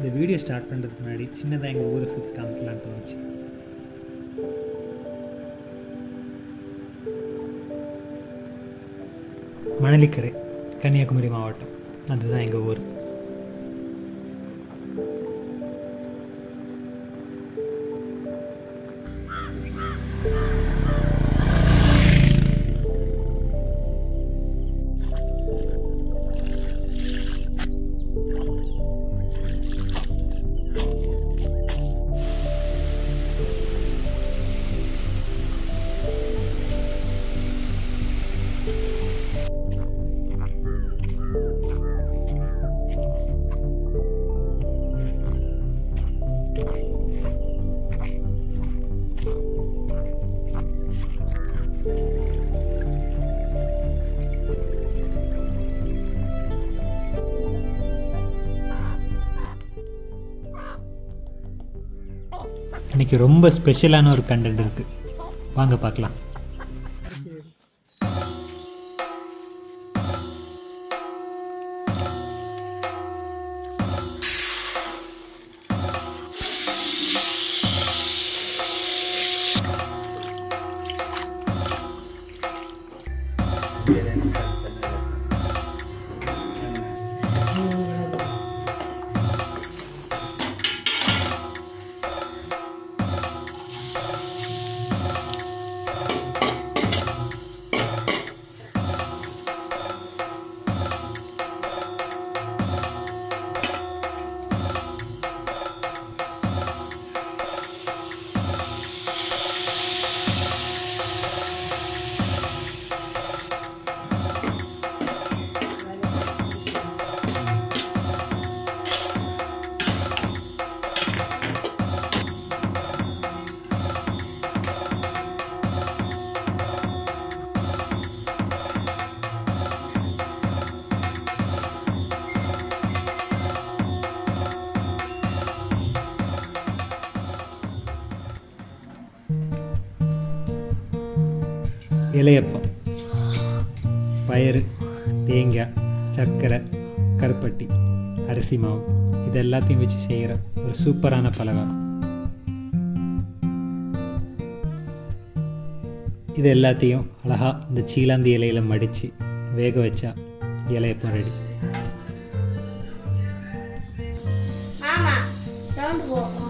இந்த video start பண்ணுறதுக்கு முன்னாடி சின்னதாக எங்கள் ஊரை சுற்றி காமிக்கலான்னு தோணுச்சு மணலிக்கரை கன்னியாகுமரி மாவட்டம் அதுதான் எங்கள் ஊர் இன்னைக்கு ரொம்ப ஸ்பெஷலான ஒரு கண்டென்ட் இருக்குது வாங்க பார்க்கலாம் இலையப்பம் பயறு தேங்காய் சர்க்கரை கருப்பட்டி அரிசி மாவு இது எல்லாத்தையும் வச்சு செய்கிற ஒரு சூப்பரான பலகாரம் இது எல்லாத்தையும் அழகாக இந்த சீலாந்தி இலையில் மடித்து வேக வச்சா இலையப்பம் ரெடி ஆமா ரவுண்ட் போகும்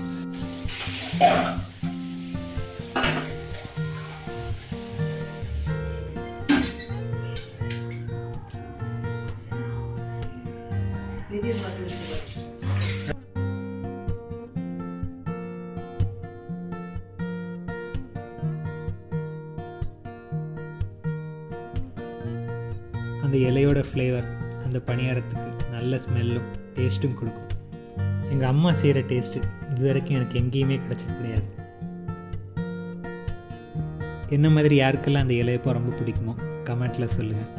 அந்த இலையோட ஃப்ளேவர் அந்த பணியாரத்துக்கு நல்ல ஸ்மெல்லும் டேஸ்ட்டும் கொடுக்கும் எங்கள் அம்மா செய்கிற டேஸ்ட்டு இது வரைக்கும் எனக்கு எங்கேயுமே கிடச்சது கிடையாது என்ன மாதிரி யாருக்கெல்லாம் அந்த இலையப்போ ரொம்ப பிடிக்குமோ கமெண்ட்டில் சொல்லுங்கள்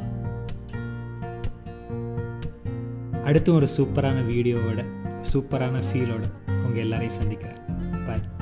அடுத்து ஒரு சூப்பரான வீடியோவோட சூப்பரான ஃபீலோட உங்கள் எல்லாரையும் சந்திக்கிறேன் பாய்